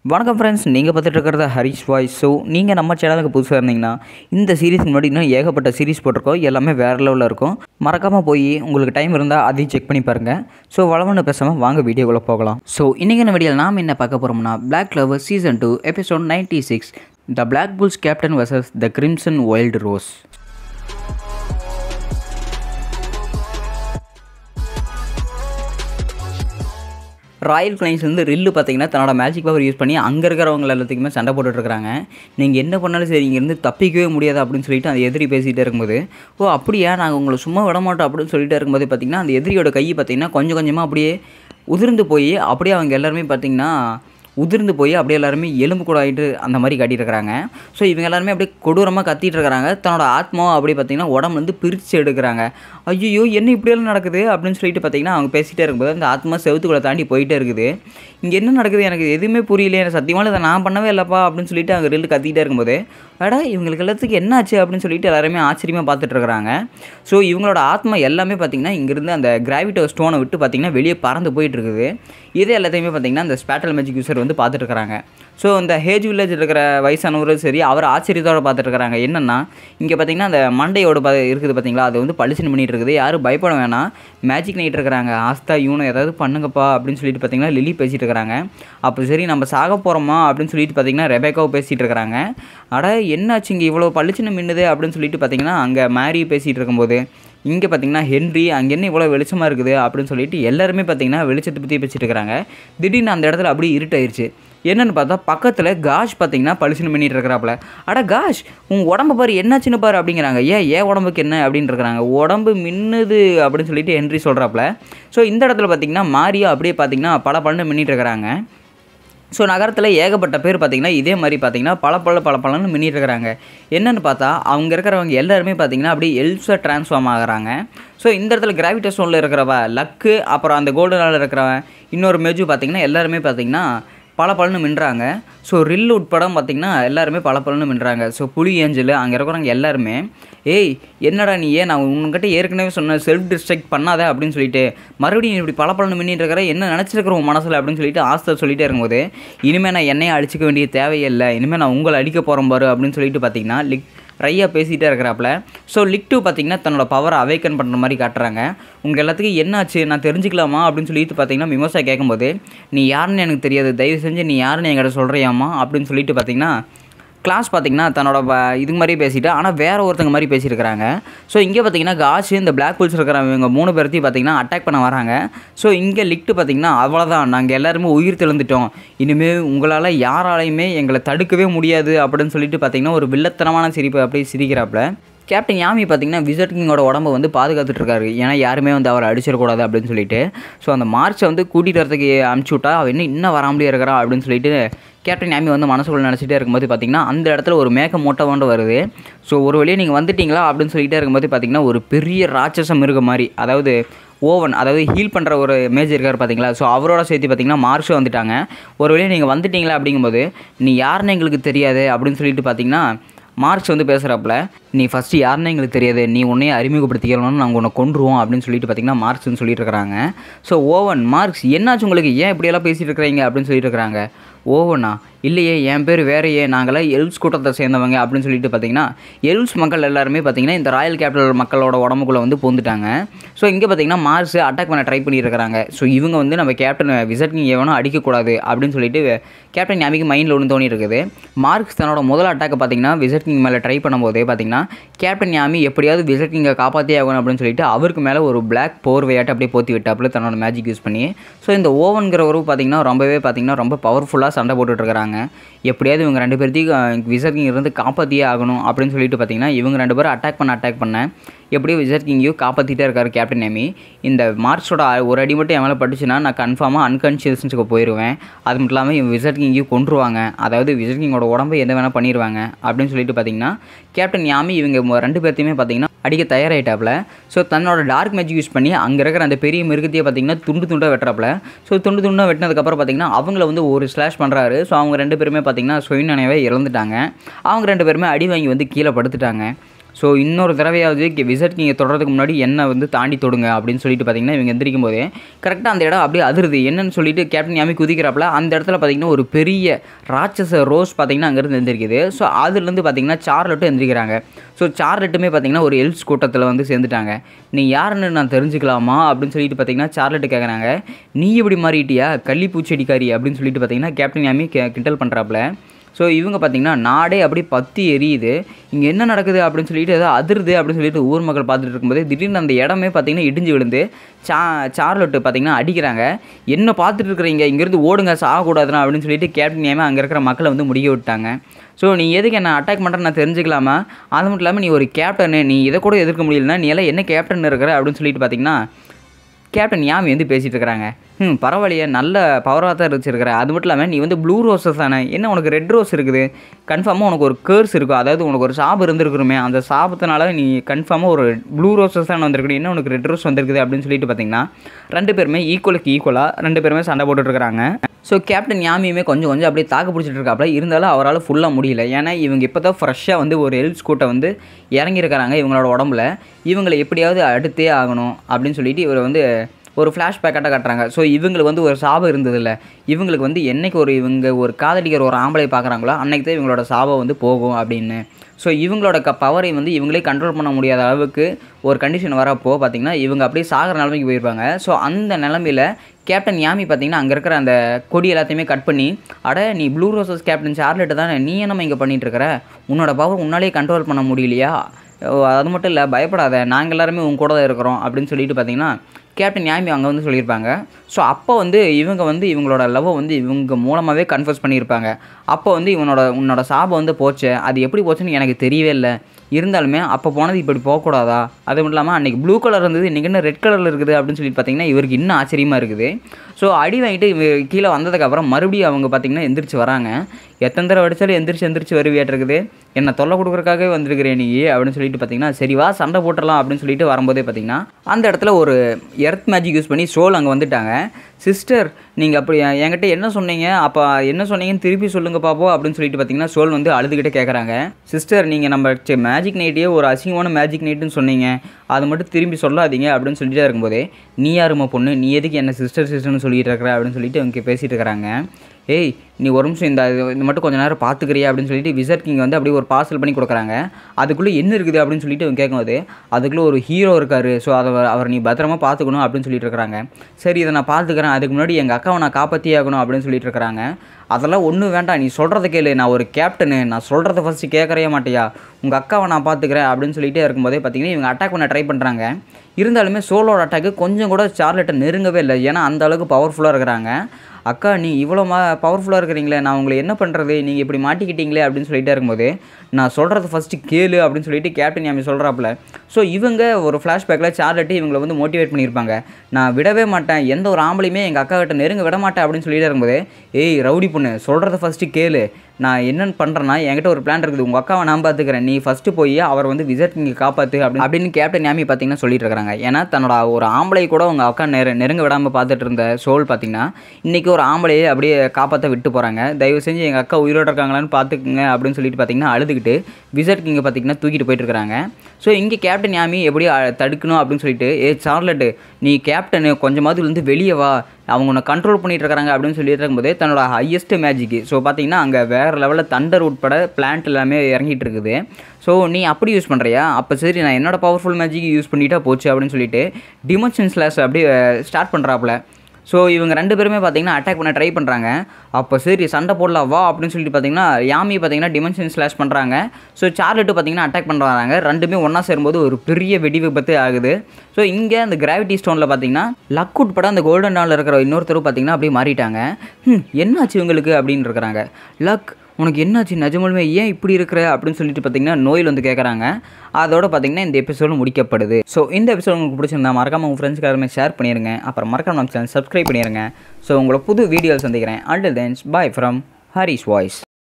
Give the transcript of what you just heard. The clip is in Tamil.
வணக்கம் ஃப்ரெண்ட்ஸ் நீங்கள் பார்த்துட்டு இருக்கிறது ஹரிஷ் வாய்ஸ் ஸோ நீங்கள் நம்ம சேனலுக்கு புதுசாக இருந்தீங்கன்னா இந்த சீரிஸ் முன்னாடி இன்னும் ஏகப்பட்ட சீரிஸ் போட்டிருக்கோம் எல்லாமே வேறு லெவலில் இருக்கும் மறக்காமல் போய் உங்களுக்கு டைம் இருந்தால் அதையும் செக் பண்ணி பாருங்கள் ஸோ வளவன்னு பேசாமல் வாங்க வீடியோக்குள்ளே போகலாம் ஸோ இன்றைக்கான வீடியோவில் நாம் என்ன பார்க்க போகிறோம்னா black clover season two episode ninety six the black bulls captain versus the crimson wild rose royal கிளைன்ஸ்லேருந்து ரில்லு பார்த்தீங்கன்னா தன்னோட மேஜிக் பவர் யூஸ் பண்ணி அங்கே இருக்கிறவங்க எல்லாத்துக்குமே சண்டை போட்டுட்ருக்காங்க நீங்கள் என்ன பண்ணாலும் சரி இங்கேருந்து தப்பிக்கவே முடியாது அப்படின்னு சொல்லிட்டு அந்த எதிரி பேசிகிட்டே இருக்கும்போது ஓ அப்படியா நாங்கள் உங்களை சும்மா விட மாட்டோம் அப்படின்னு சொல்லிட்டு இருக்கும்போது பார்த்தீங்கன்னா அந்த எதிரியோட கை பார்த்தீங்கன்னா கொஞ்சம் கொஞ்சமாக அப்படியே உதிர்ந்து போய் அப்படியே அவங்க எல்லாருமே பார்த்தீங்கன்னா உதிர்ந்து போய் அப்படியே எல்லாருமே எலும்பு கூட ஆகிட்டு அந்த மாதிரி காட்டியிருக்கிறாங்க ஸோ இவங்க எல்லாருமே அப்படியே கொடூரமாக கத்திட்டு இருக்கிறாங்க தன்னோட ஆத்மாவை அப்படி பார்த்தீங்கன்னா உடம்பு வந்து பிரித்து எடுக்கிறாங்க ஐயோ என்ன இப்படியெல்லாம் நடக்குது அப்படின்னு சொல்லிட்டு பார்த்தீங்கன்னா அவங்க பேசிகிட்டே இருக்கும்போது அந்த ஆத்மா செவத்துக்குள்ளே தாண்டி போயிட்டே இருக்குது இங்கே என்ன நடக்குது எனக்கு எதுவுமே புரியல எனக்கு சத்தியமாக இதை நான் பண்ணவே இல்லைப்பா அப்படின்னு சொல்லிட்டு அவங்க ரெண்டு கத்திக்கிட்டே இருக்கும்போது அடா இவங்களுக்கு எல்லாத்துக்கும் என்னாச்சு அப்படின்னு சொல்லிட்டு எல்லாருமே ஆச்சரியமாக பார்த்துட்டு இருக்கிறாங்க ஸோ இவங்களோட ஆத்மா எல்லாமே பார்த்தீங்கன்னா இங்கேருந்து அந்த கிராவிட்டோ ஸ்டோனை விட்டு பார்த்தீங்கன்னா வெளியே பறந்து போயிட்டு இருக்குது இதே எல்லாத்தையுமே பார்த்தீங்கன்னா அந்த ஸ்பேட்டல் மேஜிக் யூசர் வந்து பார்த்துட்டு இருக்கிறாங்க ஸோ இந்த ஹேஜ் வில்லேஜ் இருக்கிற வயசானவரும் சரி அவர் ஆச்சரியத்தோடு பார்த்துட்டு இருக்கிறாங்க என்னென்னா இங்கே பார்த்தீங்கன்னா அந்த மண்டையோட ப இருக்குது பார்த்தீங்களா அது வந்து பளிச்சுன்னு பண்ணிட்டு இருக்குது யாரும் பயப்பட வேணாம் மேஜிக் நைட் இருக்கிறாங்க ஆஸ்தா யூனோ ஏதாவது பண்ணுங்கப்பா அப்படின்னு சொல்லிட்டு பார்த்தீங்கன்னா லிலி பேசிகிட்டு இருக்கிறாங்க அப்போ சரி நம்ம சாக போகிறோமா அப்படின்னு சொல்லிட்டு பார்த்தீங்கன்னா ரெபேக்காவை பேசிகிட்டு இருக்கிறாங்க அட என்னாச்சு இங்கே இவ்வளோ பளிச்சுன்னு மின்னுது அப்படின்னு சொல்லிட்டு பார்த்தீங்கன்னா அங்கே மேரி பேசிகிட்டு இருக்கும்போது இங்கே பார்த்தீங்கன்னா ஹென்ரி அங்கே என்ன இவ்வளோ வெளிச்சமாக இருக்குது அப்படின்னு சொல்லிட்டு எல்லாருமே பார்த்தீங்கன்னா வெளிச்சத்தை பற்றி பேசிட்டு இருக்கிறாங்க திடீர்னு அந்த இடத்துல அப்படியே இருட்டாயிருச்சு என்னென்னு பார்த்தா பக்கத்தில் காஷ் பார்த்தீங்கன்னா பளிச்சுன்னு பண்ணிட்டு இருக்கிறாப்புல அட காஷ் உன் உடம்பு பாரு என்னாச்சுன்னு பாரு அப்படிங்கிறாங்க ஏன் ஏன் உடம்புக்கு என்ன அப்படின்னு இருக்கிறாங்க உடம்பு மின்னுது அப்படின்னு சொல்லிட்டு ஹென்ரி சொல்கிறாப்புல ஸோ இந்த இடத்துல பார்த்தீங்கன்னா மாரியா அப்படியே பார்த்தீங்கன்னா பல பலன்னு மின்னிட்டு இருக்கிறாங்க ஸோ நகரத்தில் ஏகப்பட்ட பேர் பார்த்திங்கன்னா இதே மாதிரி பார்த்திங்கன்னா பல பல பல பலன்னு மின்னிட்டு இருக்கிறாங்க என்னென்னு பார்த்தா அவங்க இருக்கிறவங்க எல்லாருமே பார்த்திங்கன்னா அப்படியே எல்ஸாக ட்ரான்ஸ்ஃபார்ம் ஆகுறாங்க ஸோ இந்த இடத்துல கிராவிட்டி ஸ்டோனில் இருக்கிறவ லக்கு அப்புறம் அந்த கோல்டனால் இருக்கிறவன் இன்னொரு மெஜு பார்த்திங்கன்னா எல்லாருமே பார்த்திங்கன்னா பல பலன்னு மின்றாங்க ஸோ ரில் உட்படம் பார்த்திங்கன்னா எல்லாருமே பல பலன்னு மின்றாங்க ஸோ புலி ஏஞ்சல் அங்கே இருக்கிறவங்க எல்லாருமே ஏய் என்னடா நீ ஏன் நான் உங்ககிட்ட ஏற்கனவே சொன்ன செல்ஃப் டிஸ்ட்ரக்ட் பண்ணாத அப்படின்னு சொல்லிட்டு மறுபடியும் இப்படி பல பலன்னு மின்னிட்டு இருக்கிற என்ன நினச்சிருக்கிற உன் மனசில் அப்படின்னு சொல்லிட்டு ஆஸ்தர் சொல்லிட்டே இருக்கும்போது இனிமேல் நான் என்னையை அழிச்சிக்க வேண்டிய தேவையில்லை இனிமேல் நான் உங்களை அடிக்க போகிறேன் பாரு அப்படின்னு சொல்லிட்டு பார்த்தீங்கன்னா லிக் ரையாக பேசிகிட்டே இருக்கிறாப்புல ஸோ லிக் டூ பார்த்தீங்கன்னா தன்னோட பவரை அவேக்கன் பண்ணுற மாதிரி காட்டுறாங்க உங்கள் எல்லாத்துக்கும் என்னாச்சு நான் தெரிஞ்சுக்கலாமா அப்படின்னு சொல்லிட்டு பார்த்தீங்கன்னா மிமோசா கேட்கும்போது நீ யாருன்னு எனக்கு தெரியாது தயவு செஞ்சு நீ யாருன்னு என்கிட்ட சொல்கிறியாமா அப்படின்னு சொல்லிட்டு பார்த்தீங்கன்னா கிளாஸ் பார்த்திங்கன்னா தன்னோட இது மாதிரி பேசிட்டு ஆனால் வேறு ஒருத்தங்க மாதிரி பேசியிருக்கிறாங்க ஸோ இங்கே பார்த்தீங்கன்னா காஷ் இந்த பிளாக் புல்ஸ் இருக்கிறவங்க மூணு பேர்த்தையும் பார்த்தீங்கன்னா அட்டாக் பண்ண வராங்க ஸோ இங்கே லிக்ட்டு பார்த்தீங்கன்னா அவ்வளோதான் நாங்கள் எல்லாருமே உயிர் திழந்துட்டோம் இனிமேல் உங்களால் யாராலையுமே எங்களை தடுக்கவே முடியாது அப்படின்னு சொல்லிட்டு பார்த்தீங்கன்னா ஒரு வில்லத்தனமான சிரிப்பு அப்படியே சிரிக்கிறாப்புல கேப்டன் யாமி பார்த்தீங்கன்னா விசட் கிங்கோட உடம்ப வந்து பாதுகாத்துட்டு இருக்காரு ஏன்னா யாருமே வந்து அவரை அடிச்சிடக்கூடாது அப்படின்னு சொல்லிட்டு ஸோ அந்த மார்ச்சை வந்து கூட்டிகிட்டு வரதுக்கு அனுப்பிச்சி விட்டா அவன் இன்னும் இன்னும் வராமலே இருக்கிறா அப்படின்னு சொல்லிட்டு கேப்டன் யாமி வந்து மனசுக்குள்ள நினச்சிட்டே இருக்கும்போது பார்த்தீங்கன்னா அந்த இடத்துல ஒரு மேக மூட்டை வருது ஸோ ஒரு வழியே நீங்கள் வந்துட்டீங்களா அப்படின்னு சொல்லிட்டே இருக்கும்போது பார்த்தீங்கன்னா ஒரு பெரிய ராட்சச மிருகம் மாதிரி அதாவது ஓவன் அதாவது ஹீல் பண்ணுற ஒரு மேஜர் இருக்கார் பார்த்தீங்களா ஸோ அவரோட சேர்த்து பார்த்தீங்கன்னா மார்ஷும் வந்துட்டாங்க ஒரு வழியே நீங்கள் வந்துட்டீங்களா அப்படிங்கும்போது நீ யாருன்னு எங்களுக்கு தெரியாது அப்படின்னு சொல்லிட்டு பார்த்தீங்கன்னா மார்க்ஸ் வந்து பேசுகிறாப்புல நீ ஃபஸ்ட்டு யாருன்னு எங்களுக்கு தெரியாது நீ உன்னையே அறிமுகப்படுத்திக்கணும்னு நாங்கள் உன்னை கொண்டுருவோம் அப்படின்னு சொல்லிட்டு பார்த்தீங்கன்னா மார்க்ஸ்னு சொல்லிட்டு இருக்கிறாங்க ஸோ ஓவன் மார்க்ஸ் என்னாச்சு உங்களுக்கு ஏன் இப்படியெல்லாம் பேசிகிட்டு இருக்கிறீங்க அப்படின்னு சொல்லிட்டு இருக்கிறாங்க ஓவனா இல்லையே என் பேர் வேறையே நாங்களாம் எல்ஸ் கூட்டத்தை சேர்ந்தவங்க அப்படின்னு சொல்லிட்டு பார்த்தீங்கன்னா எல்ஸ் மக்கள் எல்லாருமே பார்த்தீங்கன்னா இந்த ராயல் கேபிட்டல் மக்களோட உடம்புக்குள்ளே வந்து பூந்துட்டாங்க ஸோ இங்கே பார்த்தீங்கன்னா மார்ஸ் அட்டாக் பண்ண ட்ரை பண்ணியிருக்கிறாங்க ஸோ இவங்க வந்து நம்ம கேப்டன் விசட்னிங் எவனும் அடிக்கக்கூடாது அப்படின்னு சொல்லிட்டு கேப்டன் யாமிக்கு மைண்டில் ஒன்று தோணி இருக்குது மார்க்ஸ் தன்னோட முதல் அட்டாக்கை பார்த்தீங்கன்னா விசட் கிங் மேலே ட்ரை பண்ணும்போதே பார்த்தீங்கன்னா கேப்டன் யாமி எப்படியாவது விசட் கிங்கை காப்பாற்றியே ஆகணும் அப்படின்னு சொல்லிட்டு அவருக்கு மேலே ஒரு பிளாக் போர்வையாட்டு அப்படியே போற்றி விட்டாப்புல தன்னோட மேஜிக் யூஸ் பண்ணி ஸோ இந்த ஓவன்கிறவரும் பார்த்தீங்கன்னா ரொம்பவே பார்த்தீங்கன்னா ரொம்ப பவர்ஃபுல்லாக சண்டை போட்டுட்ருக்காங்க எப்படியாவது இவங்க ரெண்டு பேர்த்தையும் விசட் கிங் இருந்து காப்பாற்றியே ஆகணும் அப்படின்னு சொல்லிட்டு பார்த்தீங்கன்னா இவங்க ரெண்டு பேரும் அட்டாக் பண்ண அட்டாக் பண்ண எப்படியோ விசட் கிங்கையும் காப்பாற்றிட்டே இருக்கார் கேப்டன் நேமி இந்த மார்க்ஸோட ஒரு அடி மட்டும் என் மேலே பட்டுச்சுன்னா நான் கன்ஃபார்மாக அன்கான்ஷியஸ்னுக்கு போயிடுவேன் அது மட்டும் இல்லாமல் இவங்க விசட் கிங்கையும் கொண்டுருவாங்க அதாவது விசட் கிங்கோட உடம்பை எந்த வேணால் பண்ணிடுவாங்க அப்படின்னு சொல்லிட்டு பார்த்தீங்கன்னா கேப்டன் யாமி இவங்க ரெண்டு பேர்த்தையுமே பார்த்தீங்கன்னா அடிக்க தயாராகிட்டாப்புல ஸோ தன்னோட டார்க் மேஜிக் யூஸ் பண்ணி அங்கே இருக்கிற அந்த பெரிய மிருகத்தையே பார்த்தீங்கன்னா துண்டு துண்டாக வெட்டுறாப்புல ஸோ துண்டு துண்டாக வெட்டினதுக்கப்புறம் பார்த்தீங்கன்னா அவங்கள வந்து ஒரு ஸ்லாஷ் பண்ணுறாரு ஸோ அவங்க ரெண்டு பேருமே பார்த்தீங்கன்னா சுயநினைவே இறந்துட்டாங்க அவங்க ரெண்டு பேருமே அடி வாங்கி வந்து கீழே படுத்துட்டாங்க ஸோ இன்னொரு தடவையாவது விசட் நீங்கள் தொடறதுக்கு முன்னாடி என்ன வந்து தாண்டி தொடுங்க அப்படின்னு சொல்லிட்டு பார்த்தீங்கன்னா இவங்க எந்திரிக்கும் போதே கரெக்டாக அந்த இடம் அப்படியே அதிருது என்னன்னு சொல்லிட்டு கேப்டன் யாமி குதிக்கிறாப்புல அந்த இடத்துல பார்த்தீங்கன்னா ஒரு பெரிய ராட்சச ரோஸ் பார்த்தீங்கன்னா அங்கேருந்து எந்திரிக்குது ஸோ அதுலேருந்து பார்த்தீங்கன்னா சார்லட்டும் எந்திரிக்கிறாங்க ஸோ சார்லட்டுமே பார்த்தீங்கன்னா ஒரு எல்ஸ் கூட்டத்தில் வந்து சேர்ந்துட்டாங்க நீ யாருன்னு நான் தெரிஞ்சுக்கலாமா அப்படின்னு சொல்லிட்டு பார்த்தீங்கன்னா சார்லட்டு கேட்குறாங்க நீ இப்படி மாறிட்டியா கள்ளிப்பூச்செடிக்காரி அப்படின்னு சொல்லிட்டு பார்த்தீங்கன்னா கேப்டன் யாமி கே கிண்டல் பண்ணுறாப்புல ஸோ இவங்க பார்த்தீங்கன்னா நாடே அப்படி பற்றி எரியுது இங்கே என்ன நடக்குது அப்படின்னு சொல்லிட்டு ஏதோ அதிருது அப்படின்னு சொல்லிட்டு ஊர் மக்கள் பார்த்துட்டு இருக்கும்போது திடீர்னு அந்த இடமே பார்த்தீங்கன்னா இடிஞ்சு விழுந்து சா சார்லோட்டு பார்த்தீங்கன்னா அடிக்கிறாங்க என்ன பார்த்துட்டு இருக்கிறீங்க இங்கேருந்து ஓடுங்க சாகக்கூடாதுனா அப்படின்னு சொல்லிட்டு கேப்டன் ஏமே அங்கே இருக்கிற மக்களை வந்து முடிய விட்டாங்க ஸோ நீ எதுக்கு என்ன அட்டாக் பண்ணுற நான் தெரிஞ்சுக்கலாமா அது மட்டும் இல்லாமல் நீ ஒரு கேப்டனு நீ இதை கூட எதிர்க்க முடியலன்னா நீ எல்லாம் என்ன கேப்டன் இருக்கிற அப்படின்னு சொல்லிட்டு பார்த்தீங்கன்னா கேப்டன் யாமி வந்து பேசிகிட்டு இருக்கிறாங்க ம் பரவாயில்லையே நல்ல பவராக தான் வச்சிருக்கிற அது மட்டும் இல்லாமல் நீ வந்து ப்ளூ ரோஸஸ் தானே என்ன உனக்கு ரெட் ரோஸ் இருக்குது கன்ஃபார்மாக உனக்கு ஒரு கேர்ஸ் இருக்கும் அதாவது உனக்கு ஒரு சாபம் இருந்திருக்குமே அந்த சாபத்தினால நீ கன்ஃபார்மாக ஒரு ப்ளூ ரோஸஸ் தான் வந்திருக்கணும் என்ன உனக்கு ரெட் ரோஸ் வந்திருக்குது அப்படின்னு சொல்லிட்டு பார்த்தீங்கன்னா ரெண்டு பேருமே ஈக்குவலுக்கு ஈக்குவலாக ரெண்டு பேருமே சண்டை போட்டுட்ருக்காங்க ஸோ கேப்டன் யாமியுமே கொஞ்சம் கொஞ்சம் அப்படியே தாக்கு பிடிச்சிட்டு இருக்காப்புல இருந்தாலும் அவரால் ஃபுல்லாக முடியல ஏன்னா இவங்க இப்போ தான் ஃப்ரெஷ்ஷாக வந்து ஒரு எல்ஸ் கூட்டை வந்து இறங்கியிருக்கிறாங்க இவங்களோட உடம்புல இவங்களை எப்படியாவது அடுத்தே ஆகணும் அப்படின்னு சொல்லிட்டு இவர் வந்து ஒரு ஃப்ளாஷ்பேக்காட்ட காட்டுறாங்க ஸோ இவங்களுக்கு வந்து ஒரு சாபம் இருந்ததில்ல இவங்களுக்கு வந்து என்னைக்கு ஒரு இவங்க ஒரு காதலிக்கிற ஒரு ஆம்பளை பார்க்குறாங்களோ அன்னைக்கு தான் இவங்களோட சாபம் வந்து போகும் அப்படின்னு ஸோ இவங்களோட க பவரை வந்து இவங்களே கண்ட்ரோல் பண்ண முடியாத அளவுக்கு ஒரு கண்டிஷன் வரப்போ பார்த்தீங்கன்னா இவங்க அப்படியே சாகிற நிலைமைக்கு போயிருப்பாங்க ஸோ அந்த நிலமையில கேப்டன் யாமி பார்த்தீங்கன்னா அங்கே இருக்கிற அந்த கொடி எல்லாத்தையுமே கட் பண்ணி அட நீ ப்ளூ ரோசஸ் கேப்டன் சார்லெட்டு தானே நீ என்னம்மா இங்கே பண்ணிட்டு இருக்கிற உன்னோட பவர் உன்னாலே கண்ட்ரோல் பண்ண முடியலையா ஓ, அது மட்டும் இல்லை பயப்படாத நாங்கள் எல்லாருமே உன் கூட தான் இருக்கிறோம் அப்படின்னு சொல்லிட்டு பார்த்தீங்கன்னா கேப்டன் யாமி அங்கே வந்து சொல்லியிருப்பாங்க ஸோ அப்போ வந்து இவங்க வந்து இவங்களோட லவ்வை வந்து இவங்க மூலமாகவே கன்ஃபர்ஸ் பண்ணியிருப்பாங்க அப்போ வந்து இவனோட உன்னோட சாபம் வந்து போச்சு அது எப்படி போச்சுன்னு எனக்கு தெரியவே இல்லை இருந்தாலுமே அப்போ போனது இப்படி போகக்கூடாதா அது மட்டும் இல்லாமல் அன்றைக்கி ப்ளூ கலர் இருந்தது இன்றைக்கி என்ன ரெட் கலரில் இருக்குது அப்படின்னு சொல்லிட்டு பார்த்தீங்கன்னா இவருக்கு இன்னும் ஆச்சரியமாக இருக்குது ஸோ அடி வாங்கிட்டு இவ கீழே வந்ததுக்கப்புறம் மறுபடியும் அவங்க பார்த்தீங்கன்னா எந்திரிச்சு வராங்க எத்தனை தடவை அடித்தாலும் எந்திரிச்சு எந்திரிச்சு வருவியாட்டு இருக்குது என்ன தொல்லை கொடுக்குறக்காகவே வந்திருக்கிறேன் நீ அப்படின்னு சொல்லிட்டு பார்த்தீங்கன்னா சரி வா சண்டை போட்டுடலாம் அப்படின்னு சொல்லிட்டு வரும்போதே பார்த்தீங்கன்னா அந்த இடத்துல ஒரு எர்த் மேஜிக் யூஸ் பண்ணி சோல் அங்கே வந்துட்டாங்க சிஸ்டர் நீங்கள் அப்படி என்கிட்ட என்ன சொன்னீங்க அப்போ என்ன சொன்னீங்கன்னு திருப்பி சொல்லுங்க பாப்போம் அப்படின்னு சொல்லிட்டு பார்த்தீங்கன்னா சோல் வந்து அழுதுகிட்டே கேட்குறாங்க சிஸ்டர் நீங்கள் நம்ம மேஜிக் நைட்டையே ஒரு அசிங்கமான மேஜிக் நைட்டுன்னு சொன்னீங்க அது மட்டும் திரும்பி சொல்லாதீங்க அப்படின்னு சொல்லிட்டே இருக்கும்போதே நீ யாருமா பொண்ணு நீ எதுக்கு என்ன சிஸ்டர் சிஸ்டர்னு சொல்லிட்டு இருக்கிற அப்படின்னு சொல்லிட்டு அவங்க பேசிட்டு இருக்கிறாங்க ஏய் நீ ஒரு நிமிஷம் இந்த இது- இது மட்டும் கொஞ்ச நேரம் பார்த்துக்கிறியா அப்படின்னு சொல்லிட்டு விசட் கிங் வந்து அப்படியே ஒரு பார்சல் பண்ணி கொடுக்குறாங்க அதுக்குள்ளே என்ன இருக்குது அப்படின்னு சொல்லிட்டு அவங்க கேட்கும்போது அதுக்குள்ளே ஒரு ஹீரோ இருக்காரு ஸோ அதை அவர் நீ பத்திரமா பார்த்துக்கணும் அப்படின்னு சொல்லிட்டு இருக்கிறாங்க சரி இதை நான் பார்த்துக்கிறேன் அதுக்கு முன்னாடி எங்கள் அக்காவை நான் காப்பாற்றியே ஆகணும் அப்படின்னு சொல்லிட்டு இருக்கிறாங்க அதெல்லாம் ஒன்றும் வேண்டாம் நீ சொல்கிறத கேளு நான் ஒரு கேப்டனு நான் சொல்கிறத ஃபஸ்ட்டு கேட்கறே மாட்டியா உங்கள் அக்காவை நான் பார்த்துக்கிறேன் அப்படின்னு சொல்லிட்டே இருக்கும்போதே பார்த்தீங்கன்னா இவங்க அட்டாக் பண்ண ட்ரை பண்ணுறாங்க இருந்தாலுமே சோலோட அட்டாக்கு கொஞ்சம் கூட சார்லெட்டை நெருங்கவே இல்லை ஏன்னா அந்த அளவுக்கு பவர்ஃபுல்லாக இருக்கிறாங்க அக்கா நீ இவ்வளோ மா பவர்ஃபுல்லாக இருக்கிறீங்களே நான் உங்களை என்ன பண்ணுறது நீங்கள் இப்படி மாட்டிக்கிட்டீங்களே அப்படின்னு சொல்லிட்டே இருக்கும்போது நான் சொல்கிறது ஃபஸ்ட்டு கேளு அப்படின்னு சொல்லிட்டு கேப்டன் யாமி சொல்கிறாப்புல ஸோ இவங்க ஒரு ஃப்ளாஷ்பேக்கில் சார்லெட்டு இவங்களை வந்து மோட்டிவேட் பண்ணியிருப்பாங்க நான் விடவே மாட்டேன் எந்த ஒரு ஆம்பளையுமே எங்கள் அக்கா கிட்ட நெருங்க விட மாட்டேன் அப்படின்னு சொல்லிட்டே இருக்கும்போது ஏய் ரவுடி பொண்ணு சொல்கிறத ஃபஸ்ட்டு கேளு நான் என்னென்னு பண்ணுறேன்னா என்கிட்ட ஒரு பிளான் இருக்குது உங்கள் அக்காவை நான் பார்த்துக்கிறேன் நீ ஃபஸ்ட்டு போய் அவர் வந்து விசிட் நீங்கள் காப்பாற்று அப்படின்னு அப்படின்னு கேப்டன் யாமி பார்த்தீங்கன்னா சொல்லிட்டு இருக்காங்க ஏன்னா தன்னோட ஒரு ஆம்பளை கூட உங்கள் அக்கா நெரு நெருங்க விடாமல் பார்த்துட்டு இருந்த சோல் பார்த்தீங்கன்னா இன்றைக்கி ஒரு ஆம்பளையே அப்படியே காப்பாற்ற விட்டு போகிறாங்க தயவு செஞ்சு எங்கள் அக்கா உயிரோட இருக்காங்களான்னு பார்த்துக்குங்க அப்படின்னு சொல்லிட்டு பார்த்தீங்கன்னா அழுதுகிட்டு விசிட் கிங்க பார்த்தீங்கன்னா தூக்கிட்டு போயிட்டு இருக்காங்க ஸோ இங்கே கேப்டன் யாமி எப்படி அ- தடுக்கணும் அப்படின்னு சொல்லிட்டு ஏ சார்லெட்டு நீ கேப்டனு கொஞ்சமாவது இருந்து வெளியே வா அவங்க உன்னை கண்ட்ரோல் பண்ணிட்டு இருக்காங்க அப்படின்னு சொல்லிட்டு இருக்கும்போதே தன்னோட ஹையஸ்ட் மேஜிக்கு ஸோ பார்த்தீங்கன்னா அங்கே வேறு லெவலில் தண்டர் உட்பட பிளான்ட் எல்லாமே இறங்கிட்டு இருக்குது ஸோ நீ அப்படி யூஸ் பண்ணுறியா அப்போ சரி நான் என்னோட பவர்ஃபுல் மேஜிக் யூஸ் பண்ணிட்டா போச்சு அப்படின்னு சொல்லிட்டு டிமென்ஷன் ஸ்லாஷ் அப்படியே ஸ்டார்ட் பண்ணுறாப்புல ஸோ இவங்க ரெண்டு பேருமே பார்த்தீங்கன்னா அட்டாக் பண்ண ட்ரை பண்ணுறாங்க அப்போ சரி சண்டை போடலாம் வா அப்படின்னு சொல்லிட்டு பார்த்தீங்கன்னா யாமி பார்த்தீங்கன்னா டிமென்ஷன் ஸ்லாஷ் பண்ணுறாங்க ஸோ சார்லெட்டு பார்த்தீங்கன்னா அட்டாக் பண்ணுறாங்க ரெண்டுமே ஒன்றா சேரும்போது ஒரு பெரிய வெடி விபத்து ஆகுது ஸோ இங்கே அந்த கிராவிட்டி ஸ்டோனில் பார்த்தீங்கன்னா லக் உட்பட அந்த கோல்டன் டாலில் இருக்கிற இன்னொருத்தர் பார்த்தீங்கன்னா அப்படியே மாறிட்டாங்க "ஹம், என்னாச்சு இவங்களுக்கு அப்படின்னு இருக்கிறாங்க லக் உனக்கு என்னாச்சு நிஜமாலுமே ஏன் இப்படி இருக்கிற அப்படின்னு சொல்லிட்டு பார்த்தீங்கன்னா நோயில் வந்து கேட்குறாங்க அதோட பார்த்தீங்கன்னா இந்த எபிசோடு முடிக்கப்படுது ஸோ இந்த எபிசோட் உங்களுக்கு பிடிச்சிருந்தா மறக்காம உங்கள் ஃப்ரெண்ட்ஸ்க்கு எல்லாருமே ஷேர் பண்ணிடுங்க அப்புறம் மறக்காம நம்ம சேனல் சப்ஸ்கிரைப் பண்ணிடுங்க ஸோ உங்களை புது வீடியோஸ் சந்திக்கிறேன் until then bye from Haris voice